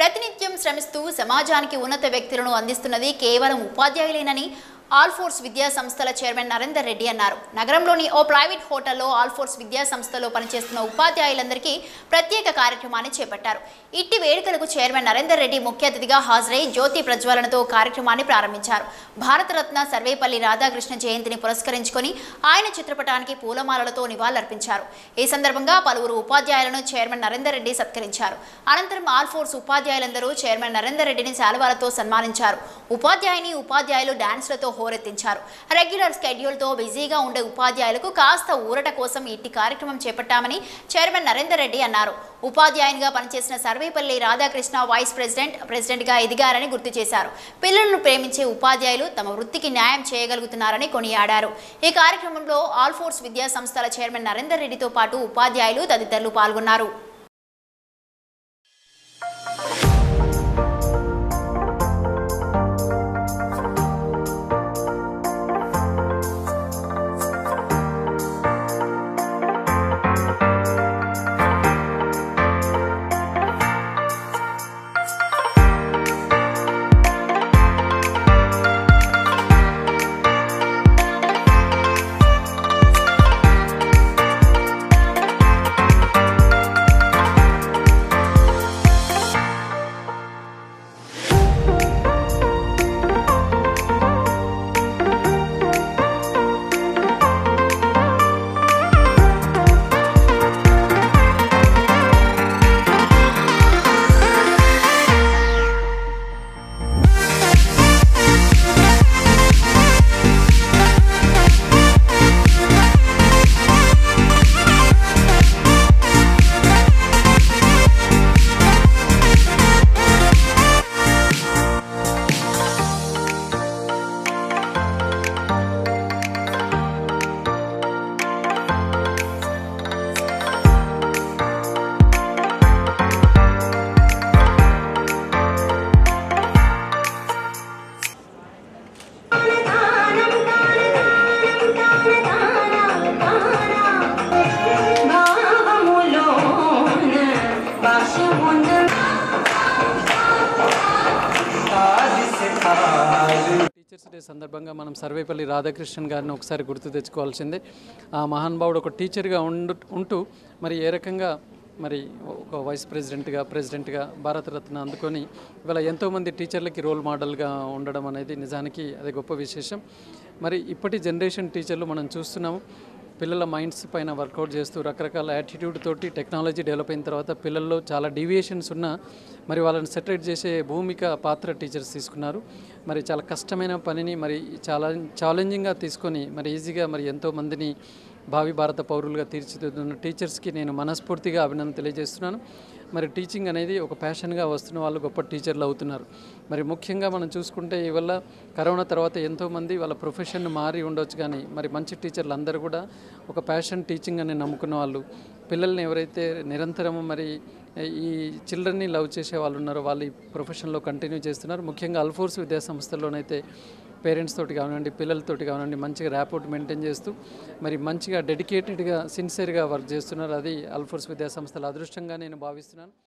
ప్రతినిత్యం శ్రమిస్తూ సమాజానికి ఉన్నత వ్యక్తులను అందిస్తున్నది కేవలం ఉపాధ్యాయులేనని ఆల్ఫోర్స్ విద్యా సంస్థల చైర్మన్ నరేందర్ రెడ్డి అన్నారు నగరంలోని ఓ ప్రైవేట్ హోటల్లో ఆల్ఫోర్స్ విద్యా సంస్థలో పనిచేస్తున్న ఉపాధ్యాయులందరికీ ప్రత్యేక కార్యక్రమాన్ని చేపట్టారు ఇట్టి వేడుకలకు చైర్మన్ నరేందర్ రెడ్డి ముఖ్య అతిథిగా హాజరై జ్యోతి ప్రజ్వలనతో కార్యక్రమాన్ని ప్రారంభించారు భారతరత్న సర్వేపల్లి రాధాకృష్ణ జయంతిని పురస్కరించుకొని ఆయన చిత్రపటానికి పూలమాలలతో నివాళులర్పించారు ఈ సందర్భంగా పలువురు ఉపాధ్యాయులను చైర్మన్ నరేందర్ రెడ్డి సత్కరించారు అనంతరం ఆల్ఫోర్స్ ఉపాధ్యాయులందరూ చైర్మన్ నరేందర్ రెడ్డిని శాలువాలతో సన్మానించారు ఉపాధ్యాయుని ఉపాధ్యాయులు డాన్స్లతో హోరెత్తించారు రెగ్యులర్ స్కెడ్యూల్తో బిజీగా ఉండే ఉపాధ్యాయులకు కాస్త ఊరట కోసం ఇట్టి కార్యక్రమం చేపట్టామని చైర్మన్ నరేందర్ రెడ్డి అన్నారు ఉపాధ్యాయునిగా పనిచేసిన సర్వేపల్లి రాధాకృష్ణ వైస్ ప్రెసిడెంట్ ప్రెసిడెంట్గా ఎదిగారని గుర్తు చేశారు పిల్లలను ప్రేమించే ఉపాధ్యాయులు తమ వృత్తికి న్యాయం చేయగలుగుతున్నారని కొనియాడారు ఈ కార్యక్రమంలో ఆల్ఫోర్స్ విద్యా సంస్థల చైర్మన్ నరేందర్ రెడ్డితో పాటు ఉపాధ్యాయులు తదితరులు పాల్గొన్నారు టీచర్స్ డే సందర్భంగా మనం సర్వేపల్లి రాధాకృష్ణన్ గారిని ఒకసారి గుర్తు తెచ్చుకోవాల్సిందే ఆ మహానుభావుడు ఒక టీచర్గా ఉండు ఉంటూ మరి ఏ రకంగా మరి ఒక వైస్ ప్రెసిడెంట్గా ప్రెసిడెంట్గా భారతరత్న అందుకొని ఇవాళ ఎంతోమంది టీచర్లకి రోల్ మోడల్గా ఉండడం అనేది నిజానికి అది గొప్ప విశేషం మరి ఇప్పటి జనరేషన్ టీచర్లు మనం చూస్తున్నాము పిల్లల మైండ్స్ పైన వర్కౌట్ చేస్తూ రకరకాల యాటిట్యూడ్ తోటి టెక్నాలజీ డెవలప్ అయిన తర్వాత పిల్లల్లో చాలా డీవియేషన్స్ ఉన్నా మరి వాళ్ళని సెటరేట్ చేసే భూమిక పాత్ర టీచర్స్ తీసుకున్నారు మరి చాలా కష్టమైన పనిని మరి చాలా ఛాలెంజింగ్గా తీసుకొని మరి ఈజీగా మరి ఎంతో మందిని భావి భారత పౌరులుగా తీర్చిదిద్దుతున్న టీచర్స్కి నేను మనస్ఫూర్తిగా అభినందన తెలియజేస్తున్నాను మరి టీచింగ్ అనేది ఒక ప్యాషన్గా వస్తున్న వాళ్ళు గొప్ప టీచర్లు అవుతున్నారు మరి ముఖ్యంగా మనం చూసుకుంటే ఇవల్ల కరోనా తర్వాత ఎంతోమంది వాళ్ళ ప్రొఫెషన్ మారి ఉండొచ్చు కానీ మరి మంచి టీచర్లు అందరూ కూడా ఒక ప్యాషన్ టీచింగ్ అని నమ్ముకున్న వాళ్ళు పిల్లల్ని ఎవరైతే నిరంతరం మరి ఈ చిల్డ్రన్ని లవ్ చేసే వాళ్ళు ఉన్నారో వాళ్ళు ఈ ప్రొఫెషన్లో కంటిన్యూ చేస్తున్నారు ముఖ్యంగా అల్ఫోర్స్ విద్యా సంస్థల్లోనైతే పేరెంట్స్ తోటి కానివ్వండి పిల్లలతోటి కానివ్వండి మంచిగా ర్యాపోర్ట్ మెయింటైన్ చేస్తూ మరి మంచిగా డెడికేటెడ్గా సిన్సియర్గా వర్క్ చేస్తున్నారు అది అల్ఫోర్స్ విద్యా సంస్థల అదృష్టంగా నేను భావిస్తున్నాను